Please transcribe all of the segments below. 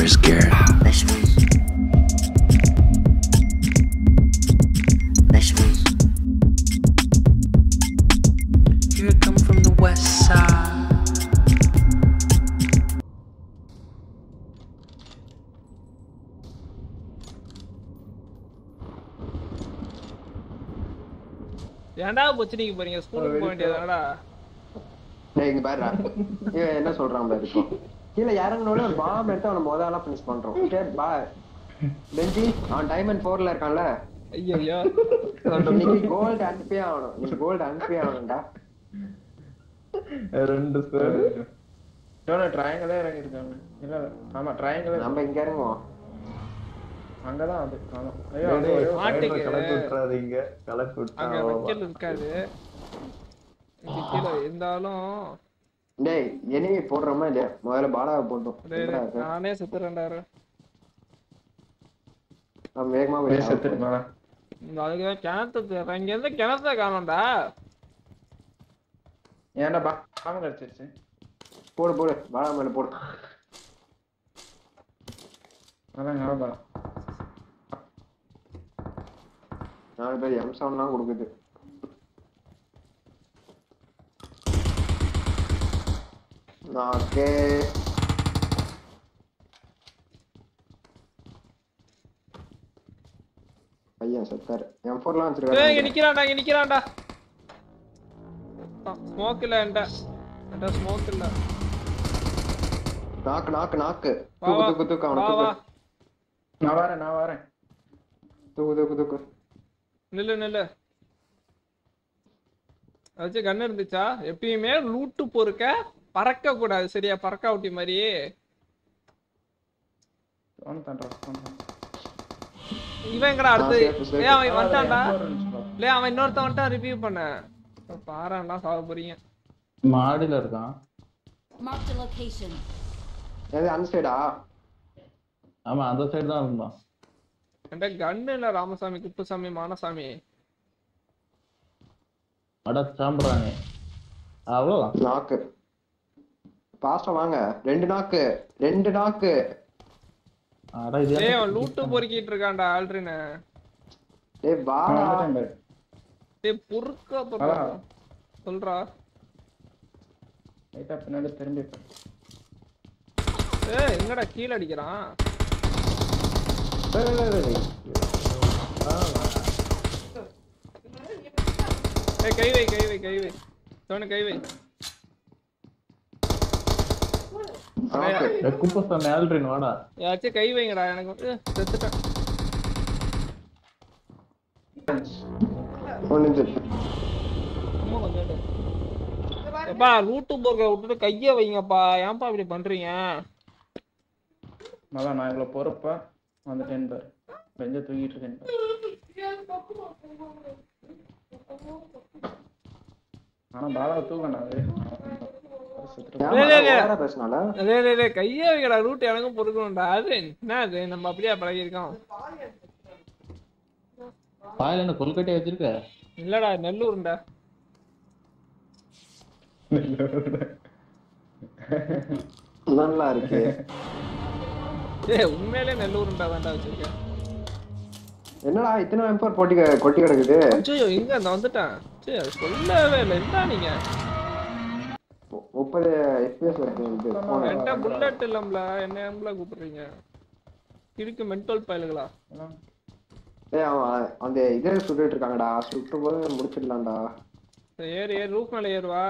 scared. Vegetables. Vegetables. Here I come from the west side. ஏன்டா பொச்சினிக்கு போறீங்க ஸ்கூலுக்கு போக வேண்டியதானடா டேய் இங்க பாருடா இவன் என்ன சொல்றான் பாரு இப்போ கீழே இறங்கினோட ஒரு பாம் எடுத்து அவனை முதல்ல பினிஷ் பண்றோம் சரி பா பெஞ்சி அவன் டைமண்ட் ஃபோர்ல இருக்கான்ல ஐயோ ஐயோ இன்னைக்கு கோல்டு அனுப்பியே ஆகணும் நீ கோல்டு அனுப்பியே ஆகணும்டா ரெண்டு ஸ்கொயர் இவன ட்ரையாங்கிளே இறங்கி இருக்காங்க இல்ல இல்ல. ஆமா ட்ரையாங்கிள் நம்ம இங்க இறங்குவோம் அங்கதான் அது ஆமா ஐயோ அது ஒரே ஒரு மாட்டுக்கு கலக்கு விட்டுறாதீங்க கலக்கு அங்க விட்டா வைக்கல் இருக்காது இங்க கீழே இருந்தாலும் டேய் எனிமி போடுறோமா இல்லையா முதல்ல பாலாவை போட்டோம் டேய், என்னடா டேய், இது? நானே செத்துறேன்டாரு அவன் வேகமா போய் பேச சாப்பிடு. தெரியுமா இந்த அதுக்குதான் கிணத்து தேடுறேன் இங்க இருந்து கிணத்த காணோம்டா ஏன்டா பா பாம்பு கடிச்சிருச்சு போடு போடு பாலா மேல போடு அதான் ஞாபகம் நாலு பேர் எம் செவன் தான் கொடுக்குது ஓகே பையன் செத்தாரு எம் ஃபோர்லாம் ஏய், இங்க வச்சிருக்காரு நிக்கிறான்டா இங்க நிக்கிறான்டா ஸ்மோக் இல்ல என்கிட்ட என்கிட்ட ஸ்மோக் இல்ல நாக்கு நாக்கு நாக்கு வா தூக்கு வா தூக்கு தூக்கு அவனை வா வா தூக்கு நான் வரேன் நான் வரேன் தூக்கு தூக்கு தூக்கு நில்லு நில்லு வச்சு கண்ணு இருந்துச்சா எப்பயுமே லூட்டு பொறுக்க பறக்க கூடாது சரியா பறக்க விட்டி மாதிரி ஒன்று தண்டா இவன் எங்கடா அடுத்து ஆ, safe, safe. ஏய் அவன் வந்துட்டான்டா இல்லையா அவன் இன்னொருத்தன் வந்துட்டான் ரிவ்யூ பண்ண பாறான்டா சாக போறீங்க மாடியில இருக்கான் Marked a location. எது அந்த சைடா ஆமா அந்த சைடு தான் இருந்தான் என்கிட்ட கண்ணு இல்ல ராமசாமி குப்புசாமி மானசாமி அட சாம்பிராணி அவ்வளோதான் நாக்கு பாஸ்டா வாங்க ரெண்டு நாக்கு ரெண்டு நாக்கு அட இது ஏய் அவன் லூட்டு பொறுக்கிட்டு இருக்கான்டா ஆல்ட்ரின டேய் வாடா டேய் பொறுக்க பொறுக்க ஆ. சொல்றா லைட்டா பின்னாடி திரும்பி ஏய் எங்கடா கீழ அடிக்கிறான் டேய், டேய், டேய், டேய். ஏய் கை வை கை வை கை வை சோனு கை வை நாக்கு டேய், குப்புசாமி ஆல்ட்ரின் வாடா யாச்சும் கை வைங்கடா எனக்கு வந்து செத்துட்டேன் ஒன்று சும்மா கொஞ்சம் எப்பா லூட்டு போர்க்க விட்டுட்டு கைய வைங்கப்பா ஏன்பா இப்படி பண்றீங்க அதான் நான் இவ்வளவு பொறுப்பா வந்துட்டேன் பாரு பெஞ்ச தூக்கிட்டு இருக்கேன் பாரு. ஆனா பாலா தூக்கண்டா அது செத்துட்டு இல்ல, இல்ல, இல்ல. ஏமா பேசினால டேய் டேய் டேய் கைய வைங்கடா ரூட் எனக்கும் பொறுக்கணும்டா அது என்ன அது நம்ம அப்படியே பழகிருக்கோம் பாயில என்ன கொல்கட்டை வச்சிருக்க இல்லடா நெல்லூர்டா நல்லா இருக்கு ஏய் உண்மையிலே நெல்லூர்டா தான்டா வச்சிருக்கேன் என்னடா இத்தனை எம்பர் போட்டி க- கொட்டி கிடக்குது ஐயோ எங்க அந்த வந்துட்டேன் சரி சொல்லவே இல்லை என்ன நீங்க மு- முப்பது எஃபிஎஸ் இருக்கு இது phone. என்கிட்ட புல்லட் இல்லம்ல என்ன ஏம்ல கூப்பிடுறீங்க இருக்கு மென்டல் பயலுகளா ஏய் அவன் அந்த இதே சுட்டுட்டு இருக்காங்கடா சுட்டும் போது முடிச்சிடலாம்டா சரி, ஏறு ஏறு ரூஃப் மேல ஏறுவா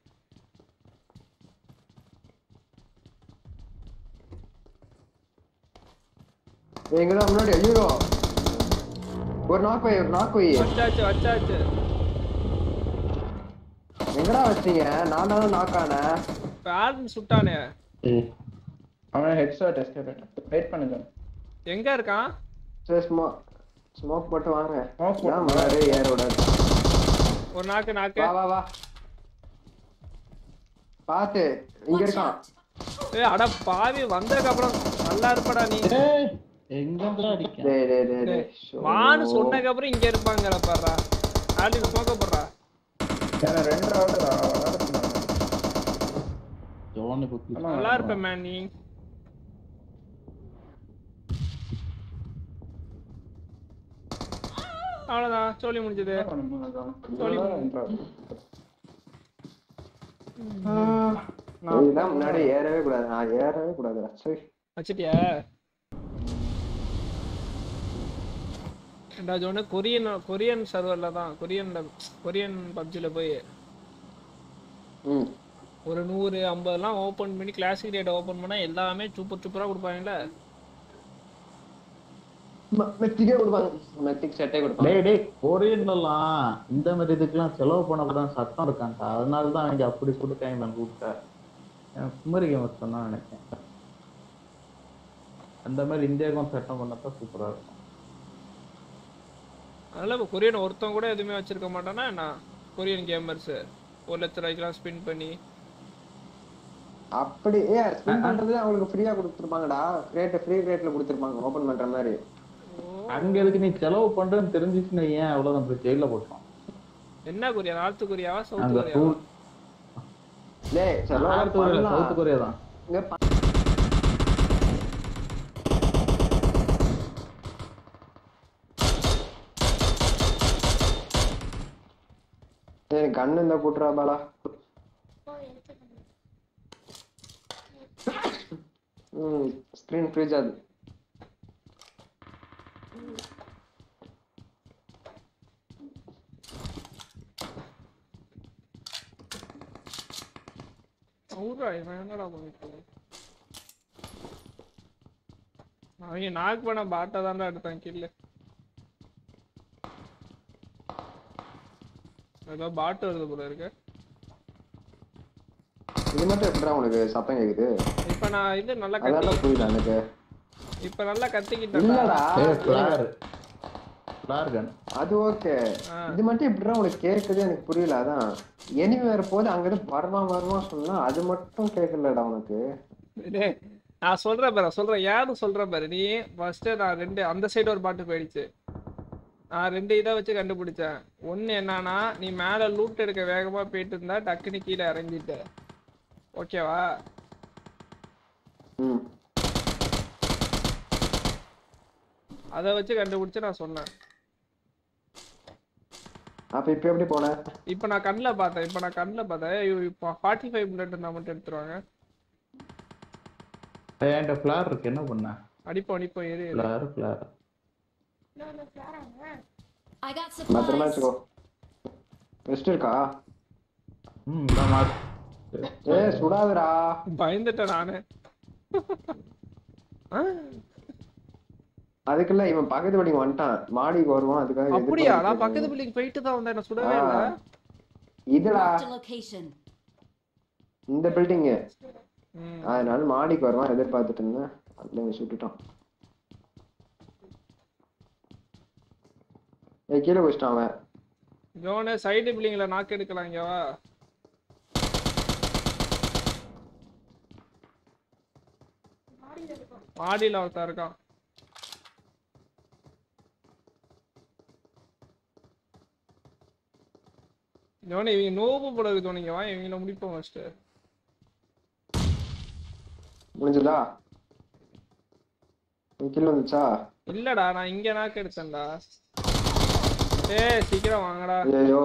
ஏய், இங்கதான் முன்னாடி ஐயோ ஒரு நாக்கு வை ஒரு நாக்கு வை வச்சாச்சு வச்சாச்சு எங்கடா வச்சீங்க நான் தானே நாக்கானேன் இப்ப ஆல்வின் சுட்டானே ஏய், அவன் ஹெட்ஷாட் எஸ்கேப் வெயிட் பண்ணுங்க எங்க இருக்கான் சரி ஸ்மோ ஸ்மோக் போட்டு வாங்க Smoke போட்டு ஏன் முன்னாடி ஏற விடாது ஒரு நாக்கு நாக்கு வா வா வா பாத்து இங்க இருக்கான் ஏய் அட பாவி வந்ததுக்கு அப்புறம் நல்லா இருப்படா நீ ஏய், எங்க இருந்துடா அடிக்க டேய் டேய் டேய் டேய் ஷோ. வான்னு சொன்னதுக்கு அப்புறம் இங்க இருப்பாங்கடா பாடுறா ஆல்வின் ஸ்மோக்க போடுறா ஏன்னா ரெண்டு ரவுண்டு விளாட சொன்னாங்க ஜோனி புத்தி நல்லா இருப்பேன் மேன் நீ அவ்வளவுதான் சொல்லி முடிஞ்சது என்ன பண்ணணும் அதான். சொல்லி இவ்வளவுதான் intro. இதுதான் முன்னாடி ஏறவே கூடாது நான் ஏறவே கூடாதுடா சரி வச்சிட்டியா ரெண்டாவது ஒன்று கொரியன் கொரியன் சர்வர்ல தான் கொரியன்ல கொரியன் பப்ஜில போய் ம் ஒரு நூறு ஐம்பதுலாம் ஓப்பன் பண்ணி கிளாசிக் ரேட் ஓப்பன் பண்ணா எல்லாமே சூப்பர் சூப்பரா கொடுப்பாங்கல்ல மெத்திக்கே கொடுப்பாங்க மெத்திக் செட்டே கொடுப்பாங்க டேய் டேய் கொரியன்லாம் இந்த மாதிரி இதுக்கெல்லாம் செலவு பண்ணக்கூடாது சட்டம் இருக்கான்டா அதனால தான் அவங்க அப்படி கொடுக்காங்க நான் கூப்பிட்டேன் எனக்கு குமரி கேமர் சொன்னா நினைச்சேன் அந்த மாதிரி இந்தியாவுக்கும் சட்டம் பண்ணத்தான் சூப்பரா இருக்கும் அதனால இப்போ கொரியன் ஒருத்தன் கூட எதுவுமே வச்சிருக்க மாட்டானா என்ன கொரியன் கேமர்ஸ் ஒரு லட்ச ரூபாய்க்குலாம் ஸ்பின் பண்ணி அப்படி ஏ ஸ்பின் பண்றது அவங்களுக்கு ஃப்ரீயா கொடுத்துருப்பாங்கடா கிரேட் ஃப்ரீ கிரேட்ல கொடுத்துருப்பாங்க ஓபன் பண்ற மாதிரி அங்க எதுக்கு நீ செலவு பண்றேன்னு தெரிஞ்சிச்சுன்னு ஏன் அவ்வளவுதான் போய் ஜெயில போட்டோம் என்ன கொரியா நார்த் கொரியாவா சவுத் அங்க கொரியாவா ரூல் டேய் செலவு நார்த் கொரியா பண்ணலாம். சவுத் கொரியா தான் இங்க ப- ஏய் கண்ணு இந்த கூட்டுறா பாலா ம் ஸ்கிரீன் ஃப்ரீஸ் அது ஊரா இவன் என்னடா பண்ணிட்டு அவங்க நாக் பண்ண பாட்டை தான்டா எடுத்தான் கில்லு ஏதோ பாட்டு வருது போல இருக்கு இது மட்டும் எப்படிடா உனக்கு சத்தம் கேக்குது இப்ப நான் இது நல்லா அதெல்லாம் கத்தி புரியல எனக்கு இப்ப நல்லா கத்திக்கிட்டேன் இல்லடா ஏய் ஃபிளார் ஃபிளார் கன் அது ஓகே ஆ. இது மட்டும் எப்படிடா உனக்கு கேக்குது எனக்கு புரியல அதான் எனிமி வேற போது அங்கிருந்து வருவான் வருவான் சொன்னா அது மட்டும் கேட்கலடா உனக்கு டேய், நான் சொல்றேன் பாரு சொல்றேன் யாரும் சொல்றேன் பாரு நீ ஃபர்ஸ்ட் நான் ரெண்டு அந்த சைடு ஒரு பாட்டு போயிடுச்சு நான் ரெண்டு இதை வச்சு கண்டுபிடிச்சேன் ஒண்ணு என்னன்னா நீ மேல லூட் எடுக்க வேகமா போயிட்டு இருந்தா டக்குனு கீழே இறங்கிட்ட ஓகேவா ம் அதை வச்சு கண்டுபிடிச்சு நான் சொன்னேன் அப்ப இப்ப எப்படி போன இப்போ நான் கண்ணில் பார்த்தேன் இப்போ நான் கண்ணில் பார்த்தேன் ஐயோ, இப்போ ஃபார்ட்டி ஃபைவ் புல்லட் இருந்தால் மட்டும் எடுத்துருவாங்க ஏய், என்கிட்ட ஃபிளார் இருக்கு என்ன பண்ண அடிப்போம் அடிப்போம் எது எது. ஃபிளார் ஃபிளார் I got பத்திரமா supplies. வச்சுக்கோ ரெஸ்ட் இருக்கா ம் இதான் மார்க் ஏ சுடாதுடா பயந்துட்டேன் நானு ஆ, அதுக்குள்ள இவன் பக்கத்து வண்டிக்கு வந்துட்டான் மாடிக்கு வருவான் அதுக்காக அப்படியா நான் எதிர்பார்த்துட்டு பக்கத்து பில்டிங் போயிட்டு தான் வந்தேன் என்ன சுடவே இல்லை ஆ. இதுடா Marked a location. இந்த பில்டிங் ம் அதனால மாடிக்கு வருவான் எதிர்பார்த்துட்டு இருந்தேன் அதுல இவன் சுட்டுட்டான் ஏய் கீழே குச்சிட்டான் அவன் ஜோனு சைடு பில்டிங்ல நாக்கு எடுக்கலாம் இங்கவா மாடியில ஒருத்தன் இருக்கான் ஜோனு இவங்க நோவு போட இருக்கு ஜோனு இங்க வா இவங்கள முடிப்போம் ஃபர்ஸ்ட் முடிஞ்சதா உன் கீழே வந்துச்சா இல்லடா நான் இங்க நாக்கு எடுத்தேன்டா ஏய் சீக்கிரம் வாங்கடா ஐயோ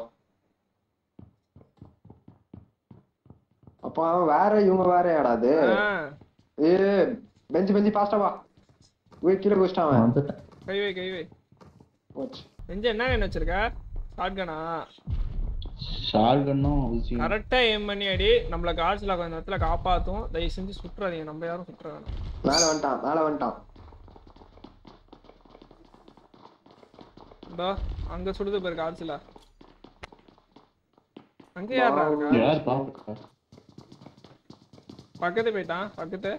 அப்போ அவன் வேற இவங்க வேறயாடா அது ஆ, ஏ பெஞ்சு பெஞ்சு ஃபாஸ்டா வா போய் கீழே குச்சிட்டான் அவன் வந்துட்டேன் கை வை கை வை போச்சு நெஞ்ச என்ன என்ன வச்சிருக்க ஷாட்கனா ஷால் கன்னும் ஊசி கரெக்டா எய்ம் பண்ணி அடி நம்மள காட்ஸ்ல கொஞ்ச நேரத்துல காப்பாத்தும் தயவு செஞ்சு சுற்றாதீங்க நம்ம யாரும் சுற்ற வேணாம் மேல வந்துட்டான் மேல வந்துட்டான் இதோ அங்க சுடுது பாரு காட்ஸ்ல அங்க யாரா இருக்கா யார் பாப்பா பக்கத்து போயிட்டான் பக்கத்து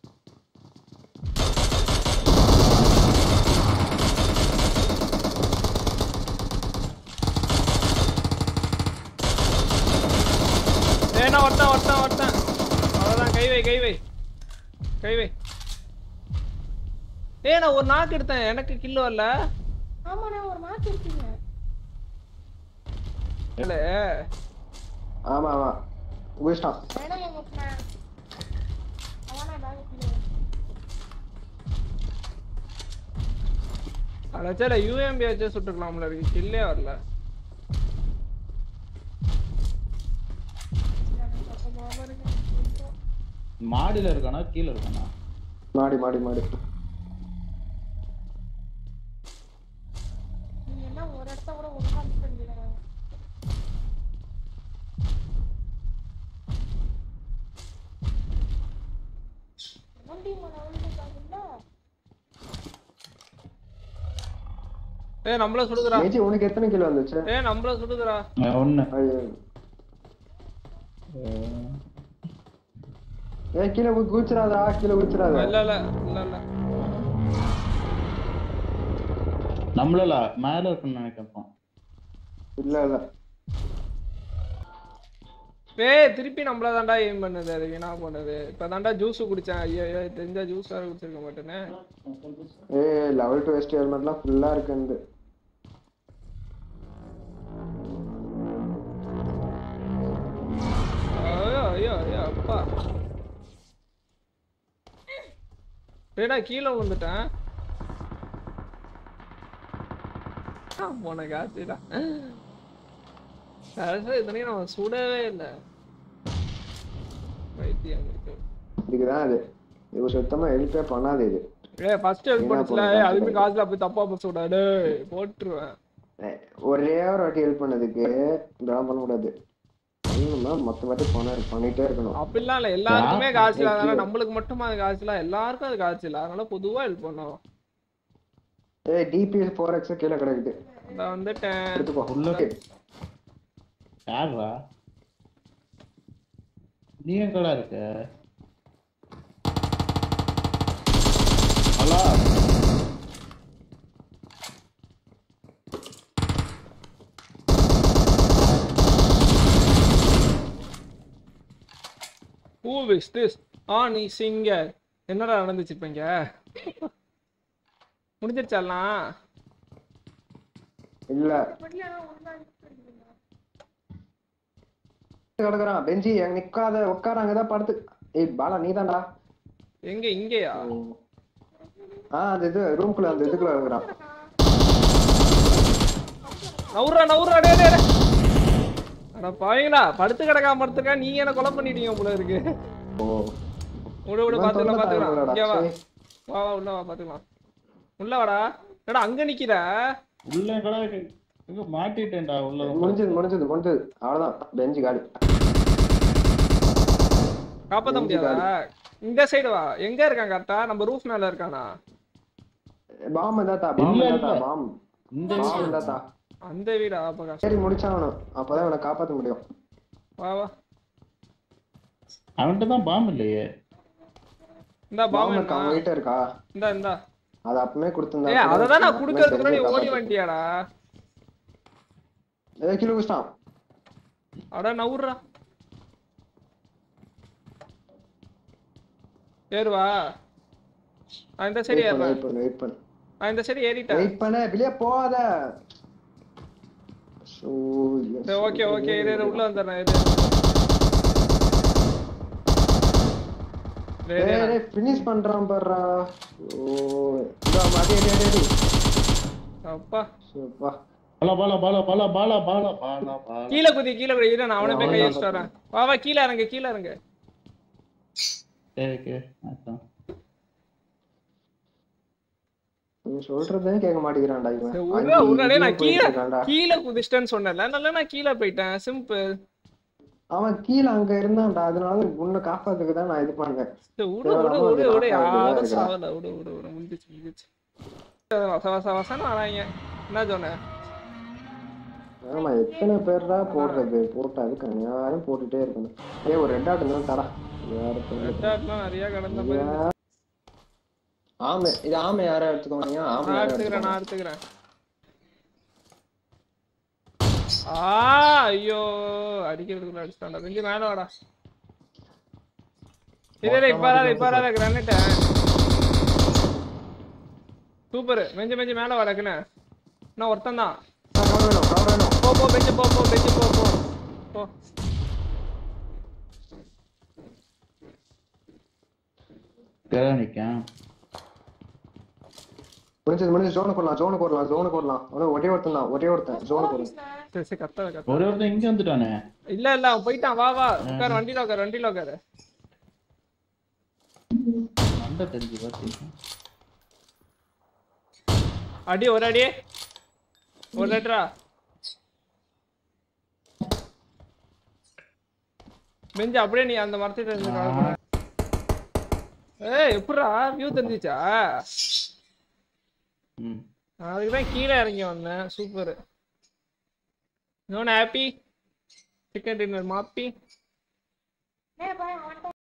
ஏன்னா ஒருத்தன் ஒருத்தன் ஒருத்தன் அவ்வளவுதான் கை வை கை வை கை வை ஏய் நான் ஒரு நாக்கு எடுத்தேன் எனக்கு கில்லு வரல ஆமாண்ணா ஒரு மார்க் இருக்கீங்க இல்ல ஆமா ஆமா குச்சிட்டான் வேணாம் மாமா அவனா பேக் அதாச்சும் யூஎம்பி வச்சு சுட்டுக்கலாம்ல இருக்கு கில்லே வரல மாடியில இருக்கானா கீழே இருக்கானா மாடி மாடி மாடி நீங்க என்ன ஒரு இடத்த கூட ஒழுங்கா மிஸ் பண்ணிக்கிறேன் வண்டி மன அழுதுட்டாங்கல்ல ஏய் நம்மள சுடுதுடா மேஜி உனக்கு எத்தனை கிலோ வந்துச்சு ஏய் நம்மள சுடுதுடா அஹ் ஒண்ணு ஐயோ. அஹ் ஏ கீழே போய் குதிச்சிடாதா கீழே குதிச்சிடாத இல்ல இல்ல இல்ல இல்ல நம்மளல மேல இருக்குன்னு நினைக்கிறோம் இல்ல இல்ல ஏய் திருப்பி நம்மள தான்டா எய்ம் பண்ணுது அது என்ன பண்ணுது இப்ப தான்டா ஜூஸ் குடிச்சேன் ஐயோ ஐயோ, தெரிஞ்சா ஜூஸ் வேற குடிச்சிருக்க மாட்டேனே ஏ லெவல் டு வெஸ்ட் ஹெல்மெட்லாம் ஃபுல்லா இருக்குது ஐயோ ஐயோ ஐயோ அப்பா ஏடா கீழே விழுந்துட்டேன் ஆ, போன காசுடா கடைசியில் இதனையும் நம்ம சுடவே இல்லை வைத்தியம் இருக்கு இதுக்குதான் அது இது சுத்தமா ஹெல்ப்பே பண்ணாது இது ஏ ஃபர்ஸ்ட் ஹெல்ப் என்ன பண்ணுச்சுல பண்ண அதுக்கு காசுல போய் தப்பா போய் சுடாடு போட்டுருவேன் ஏய், ஒரே ஒரு வாட்டி ஹெல்ப் பண்ணதுக்கு இதெல்லாம் பண்ண கூடாது பண்ணணும்னா மொத்த வாட்டி பண்ண பண்ணிட்டே இருக்கணும் அப்படிலாம் இல்ல எல்லாருக்குமே யார் காசு இல்ல அதனால கீழே. நம்மளுக்கு மட்டுமா அது காசு இல்ல எல்லாருக்கும் அது காசு இல்ல அதனால பொதுவா ஹெல்ப் பண்ணுவோம் ஏய் டிபிஎஸ் ஃபோர் எக்ஸ் கீழே கிடக்குது இந்த வந்துட்டேன் எடுத்துக்கோ உள்ள யாரா நீ எங்கடா இருக்க ஹலோ ஹூ விஷ் திஸ் ஆ நீ சிங்கர் என்னடா நடந்துச்சு இப்ப இங்க முடிஞ்சிருச்சாலாம் இல்ல வண்டியானா ஒழுங்கா மிஸ் பண்ணிக்கிறேன் கிடக்குறான் பெஞ்சி அங்க நிக்காத உட்கார அங்கதான் படுத்து ஏய் பாலா நீதான்டா எங்க இங்கேயா ஆ அந்த இது ரூம்குள்ள அந்த இதுக்குள்ள இருக்கிறான் நவுறா நவுறா டே டே டே. அட பாவீங்களா படுத்து கிடக்காம படுத்துக்கா நீங்க என்ன கொலை பண்ணிட்டீங்க போல இருக்கு ஓ விடு விடு இவன் பாத்துக்கலாம் தொல்லை பாத்துக்கலாம் தாங்கலடா, இங்க வா சரி. வா வா உள்ள வா பாத்துக்கலாம் உள்ள வாடா என்னடா அங்க நிக்கிற உள்ள எங்கடா இருக்கு இங்க மாட்டிட்டேன்டா உள்ள முடிஞ்சது முடிஞ்சது முடிஞ்சது அவ்வளவுதான் பெஞ்சு காலி காப்பாத்த நெஞ்சு முடியாதா இந்த சைடு வா எங்க இருக்கான் கரெக்டா நம்ம ரூஃப் மேல இருக்கானா பாம்பு தாத்தா பாம்பு இல்ல, தாத்தா இல்ல. பாம்பு இந்த பாம்பு தாத்தா அந்த வீடா அப்ப கஷ்டம் சரி முடிச்சாகணும் அப்பதான் இவனை காப்பாத்த முடியும் வா வா அவன்கிட்ட தான் பாம்பு இல்லையே இந்த பாம்பு பாம்பு இருக்கா உங்ககிட்ட இருக்கா இந்த இந்த அது அப்பமே கொடுத்திருந்தா ஏய் கூட அததான் நான் அப்பமே குடுக்கறதுக்கு முன்னாடி தெரிஞ்சு ஓடி காப்பாத்து. வந்துட்டியாடா ஏய் கிலோ குஸ்டான் அட நவுறா ஏறுவா நான் இந்த சைடு வெயிட் பண்ணு ஏறுறேன் வெயிட் பண்ணு வெயிட் பண்ணு நான் இந்த சைடு ஏறிட்டேன் வெயிட் பண்ணு வெளியே போகாத சோ சரி ஓகே ஓகே இரு இரு, உள்ள வந்துடுறேன் இரு டேய், டேய், டேய் ஃபினிஷ் பண்றான் பாருடா ஓ இதோ மாடி அடி அடி அடி அப்பா சூப்பா பாலா பாலா பாலா பாலா பாலா பாலா பாலா பாலா கீழே குதி கீழே குதி இரு நான் அவனை போய் அவன் கை தான் வச்சுட்டு வரேன் வா வா கீழே இறங்க கீழே இறங்க சரி ஓகே அதான் நீ சொல்றதே கேட்க மாட்டேங்கிறான்டா இவன் சரி, அஞ்சு உர்றா, உர்றா, டேய், நான் இதுல கீழே போயிட்டு இருக்கான்டா. கீழே குதிச்சிட்டேன்னு சொன்னேன்ல நல்லா நான் கீழே போயிட்டேன் சிம்பிள் அவன் கீழே அங்க இருந்தான்டா அதனால உன்னை காப்பாத்துக்கு தான் நான் இது பண்ணேன் சரி, விடு விடு விடு விடு யாரும் சாவல விடு விடு விடு முடிஞ்சிச்சு முடிஞ்சிச்சு வச வச வசன்னு வராங்க என்ன சொன்னேன் ஆமா எத்தனை பேர்டா போடுறது போட்டு அதுக்கு அநியாயம் போட்டுட்டே இருக்கணும் ஏய் ஒரு ரெட் ஆட் இருந்தாலும் தரா யாரு தெரியும். ரெட் ஆட்லாம் நிறைய கடந்த மாதிரி இருக்கு. ஆமை இது ஆமை யாரா எடுத்துக்கோங்க ஆமை நான் யாரா எடுத்துக்கிறேன் நான் எடுத்துக்கோங்க எடுத்துக்கிறேன் ஆ ஐயோ அடிக்கிறதுக்குள்ள அடிச்சிட்டான்டா வெஞ்சி மேல வாடா இதே இப்ப வராத இப்ப வராத கிரானைட் சூப்பர் வெஞ்சு வெஞ்சு மேல வாடக்குன்னு நான் ஒருத்தன் தான் கவர் வேணும் கவர் வேணும் போ போ பெஞ்சு போ போ பெஞ்சு போ போ போ தேவை நிக்கேன் முடிஞ்சது முடிஞ்சது ஜோனுக்கு வரலாம் ஜோனுக்கு வரலாம் ஜோனுக்கு வரலாம் அவனும் ஒரே ஒருத்தன் தான் ஒரே ஒருத்தன் ஜோனுக்கு வரலாம் சரி சரி கத்தாத கத்த ஒரே ஒருத்தன் இங்க வந்துட்டானே இல்ல இல்ல அவன் போயிட்டான் வா வா உட்கார் வண்டியில உட்கார் வண்டியில உட்காரு மண்டை தெரிஞ்சு பாத்து அடி ஒரு அடி ஒரு லெட்டரா பெஞ்சு அப்படியே நீ அந்த மரத்திட்ட இருந்து கால் பண்ண ஏய் எப்படிடா வியூ தெரிஞ்சிச்சா ம் அதுக்கு தான் கீழே இறங்கி வந்தேன் சூப்பர் இன்னொன்று ஹாப்பி சிக்கன் டின்னர் மாப்பி ஏய் பாய் அவன்கிட்ட